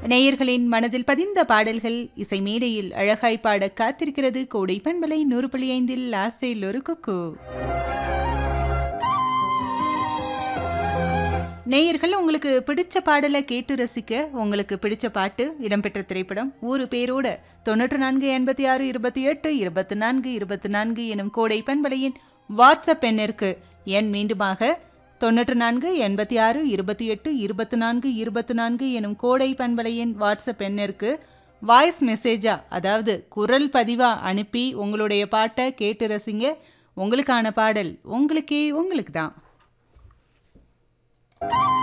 நேயர்களின் மனதில் பதிந்த பாடல்கள் இசை மேடையில் அழகாய் பாட காத்திருக்கிறது கோடை பண்பலை நூறு புள்ளி ஐந்தில் ஆசையில் ஒரு குக்கு நேயர்கள் உங்களுக்கு பிடிச்ச பாடலை கேட்டு ரசிக்க உங்களுக்கு பிடிச்ச பாட்டு இடம்பெற்ற திரைப்படம் ஊரு பேரோட தொண்ணூற்று நான்கு எண்பத்தி ஆறு இருபத்தி எட்டு இருபத்தி நான்கு இருபத்தி நான்கு எனும் கோடை பண்பலையின் வாட்ஸ்அப் எண்ணிற்கு எண் மீண்டுமாக தொண்ணூற்று நான்கு எண்பத்தி ஆறு இருபத்தி எட்டு இருபத்தி நான்கு இருபத்தி நான்கு எனும் கோடை பண்பலையின் வாட்ஸ்அப் எண்ணிற்கு வாய்ஸ் மெசேஜா அதாவது குரல் பதிவா அனுப்பி உங்களுடைய பாட்டை கேட்டு ரசிங்க உங்களுக்கான பாடல் உங்களுக்கே உங்களுக்கு தான்